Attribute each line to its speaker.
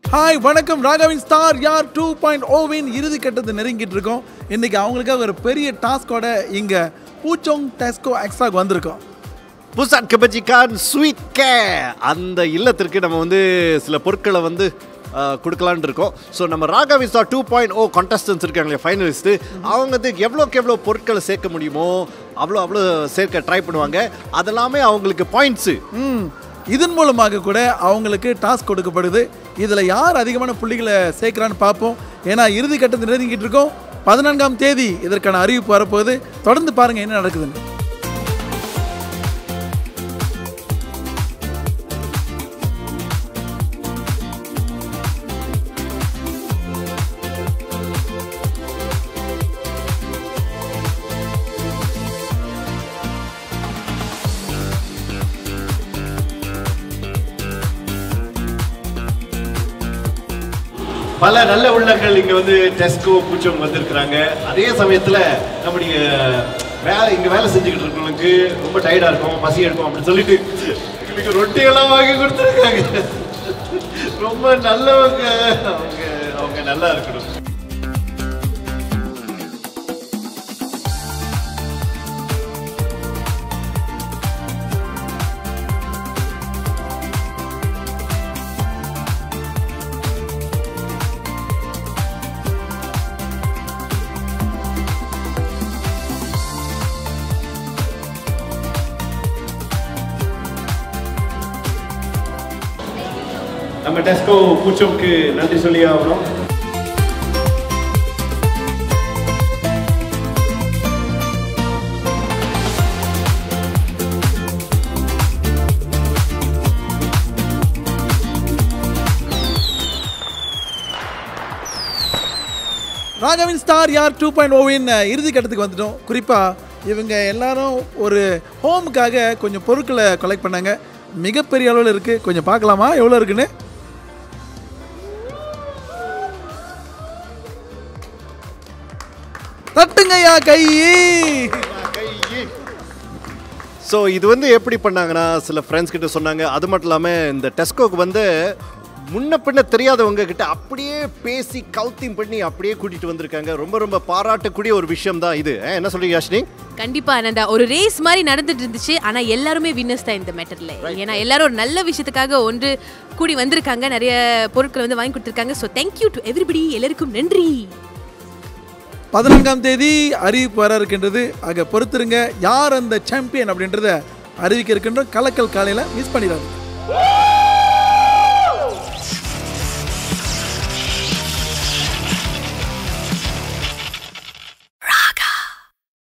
Speaker 1: hi வணக்கம் ராகவின் star யார் டூ பாயிண்ட் ஓவின் இறுதி கட்டத்தை நெருங்கிட்டு இருக்கோம் இன்னைக்கு அவங்களுக்காக ஒரு பெரிய டாஸ்கோட இங்க பூச்சோங் டெஸ்கோ எக்ஸ்ட்ராக்கு வந்திருக்கோம்
Speaker 2: புசாட் கபஜிகான் ஸ்வீட் கே அந்த இல்லத்திற்கு நம்ம வந்து சில பொருட்களை வந்து அஹ், கொடுக்கலான்னு இருக்கோம் ஸோ நம்ம ராகவிசா டூ பாயிண்ட் ஓ கான்டெஸ்டன்ஸ் இருக்காங்களே ஃபைனலிஸ்ட்டு அவங்க வந்து எவ்வளோக்கு எவ்வளோ பொருட்களை சேர்க்க முடியுமோ அவ்வளோ அவ்வளோ சேர்க்க ட்ரை பண்ணுவாங்க அதெல்லாமே அவங்களுக்கு பாயிண்ட்ஸு
Speaker 1: ம் இதன் மூலமாக கூட அவங்களுக்கு டாஸ்க் கொடுக்கப்படுது இதில் யார் அதிகமான புள்ளிகளை சேர்க்குறான்னு பார்ப்போம் ஏன்னா இறுதி கட்டத்தை நெருங்கிட்டு இருக்கோம் பதினான்காம் தேதி இதற்கான அறிவிப்பு வரப்போகுது தொடர்ந்து பாருங்க என்ன நடக்குதுன்னு
Speaker 2: பல நல்ல உள்ளங்கள் இங்க வந்து டெஸ்கோ பூச்சம் வந்திருக்கிறாங்க அதே சமயத்துல நம்முடைய வேலை இங்க வேலை செஞ்சுக்கிட்டு இருக்கவங்களுக்கு ரொம்ப டயர்டா இருக்கும் பசி எடுக்கும் அப்படின்னு சொல்லிட்டு இன்னைக்கு ரொட்டி எல்லாம் வாங்கி கொடுத்துருக்காங்க ரொம்ப நல்லவங்க அவங்க அவங்க நல்லா இருக்கணும் நம்ம டெஸ்கோ பூச்சோம்க்கு நன்றி சொல்லி ஆகணும்
Speaker 1: ராகவின் ஸ்டார் யார் டூ பாயிண்ட் ஓவின் இறுதி கட்டத்துக்கு வந்துட்டோம் குறிப்பாக இவங்க எல்லாரும் ஒரு ஹோமுக்காக கொஞ்சம் பொருட்களை கலெக்ட் பண்ணாங்க மிகப்பெரிய அளவில் இருக்குது கொஞ்சம் பார்க்கலாமா எவ்வளோ இருக்குன்னு தட்டுங்கய்யா கை
Speaker 2: ஸோ இது வந்து எப்படி பண்ணாங்கன்னா சில ஃப்ரெண்ட்ஸ் கிட்ட சொன்னாங்க அது மட்டும் இல்லாமல் இந்த டெஸ்கோக்கு வந்து முன்ன பின்ன தெரியாதவங்க கிட்ட அப்படியே பேசி கவுத்திங் பண்ணி அப்படியே கூட்டிட்டு வந்திருக்காங்க ரொம்ப ரொம்ப பாராட்டக்கூடிய ஒரு விஷயம் தான் இது அஹ், என்ன சொல்றீங்க யாஷினி
Speaker 3: கண்டிப்பா ஆனந்தா ஒரு ரேஸ் மாதிரி நடந்துட்டு இருந்துச்சு ஆனா எல்லாருமே வின்னர்ஸ் தான் இந்த மேட்டர்ல ஏன்னா எல்லாரும் ஒரு நல்ல விஷயத்துக்காக ஒன்று கூடி வந்திருக்காங்க நிறைய பொருட்கள் வந்து வாங்கி கொடுத்துருக்காங்க ஸோ தேங்க்யூ டு எவ்ரிபடி எல்லாருக்கும் நன்றி
Speaker 1: பதினான்காம் தேதி அறிவிப்பு வர இருக்கின்றது ஆக பொறுத்திருங்க யார் அந்த சாம்பியன் அப்படின்றத அறிவிக்க இருக்கின்ற கலக்கல் காலையில் மிஸ் பண்ணிடாது